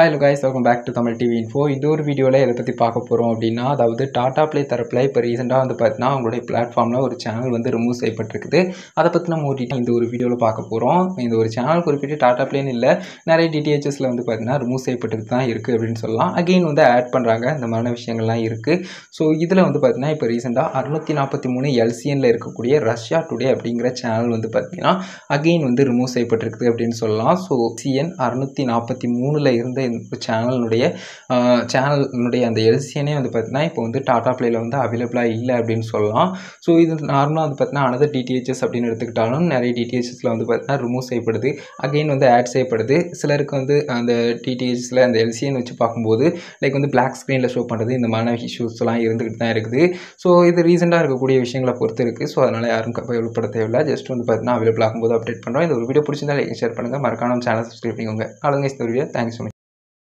hello guys welcome back to Tamil TV info இந்த ஒரு வீடியோவில் எதை பற்றி பார்க்க போகிறோம் அப்படின்னா அதாவது டாடா ப்ளே தரப்பில் இப்போ ரீசெண்டாக வந்து பார்த்தீங்கன்னா அவங்களுடைய பிளாட்ஃபார்மில் ஒரு சேனல் வந்து ரிமூவ் செய்யப்பட்டிருக்குது அதை பற்றி நம்ம ஒரு detail இந்த ஒரு வீடியோவில் பார்க்க போகிறோம் இந்த ஒரு சேனல் குறிப்பிட்டு டாடா ப்ளேன்னு இல்லை நிறைய டிடிஹெச்எஸில் வந்து பார்த்தீங்கன்னா ரிமூவ் செய்யப்பட்டு தான் இருக்குது அப்படின்னு சொல்லலாம் அகெயின் வந்து ஆட் பண்ணுறாங்க இந்த மாதிரியான விஷயங்கள்லாம் இருக்குது ஸோ இதில் வந்து பார்த்தீங்கன்னா இப்போ ரீசெண்டாக அறுநூற்றி நாற்பத்தி மூணு எல்சிஎனில் இருக்கக்கூடிய ரஷ்யா டுடே அப்படிங்கிற சேனல் வந்து பார்த்தீங்கன்னா அகெயின் வந்து ரிமூவ் செய்யப்பட்டிருக்குது அப்படின்னு சொல்லலாம் ஸோ சிஎன் அறுநூற்றி நாற்பத்தி மூணில் இருந்த இந்த சேனலுடைய சேனலுடைய அந்த எல்சிஎனே வந்து பார்த்தீங்கன்னா இப்போ வந்து டாடா ப்ளேயில் வந்து அவைலபிளாக இல்லை அப்படின்னு சொல்லலாம் ஸோ இது நார்மலாக வந்து பார்த்தீங்கன்னா அனதர் டிடிஹெச்எஸ் அப்படின்னு எடுத்துக்கிட்டாலும் நிறைய டிடிஹெச்எஸில் வந்து பார்த்தீங்கன்னா ரிமூவ் செய்யப்படுது அகெயின் வந்து ஆட் செய்யப்படுது சிலருக்கு வந்து அந்த டிடிஹெச்சில் அந்த எல்சிஎன் வச்சு பார்க்கும்போது லைக் வந்து பிளாக் ஸ்க்ரீனில் ஷோ பண்ணுறது இந்த மாதிரியான இஷ்யூஸ்லாம் இருந்துக்கிட்டு தான் இருக்குது ஸோ இது ரீசெண்டாக இருக்கக்கூடிய விஷயங்களை பொறுத்து இருக்குது ஸோ அதனால் யாரும் கவலைப்பட தேவையில்லை ஜஸ்ட் வந்து பார்த்தீங்கன்னா அவைலபிள் ஆகும்போது அப்டேட் பண்ணுறோம் இந்த ஒரு வீடியோ பிடிச்சிருந்தா லைக் ஷேர் பண்ணுங்கள் மறக்காம சேனல் சப்ஸ்கிரைப் பண்ணிக்கோங்க அவ்வளோங்க இந்த வீடியோ தேங்க்ஸ் ஸோ மச்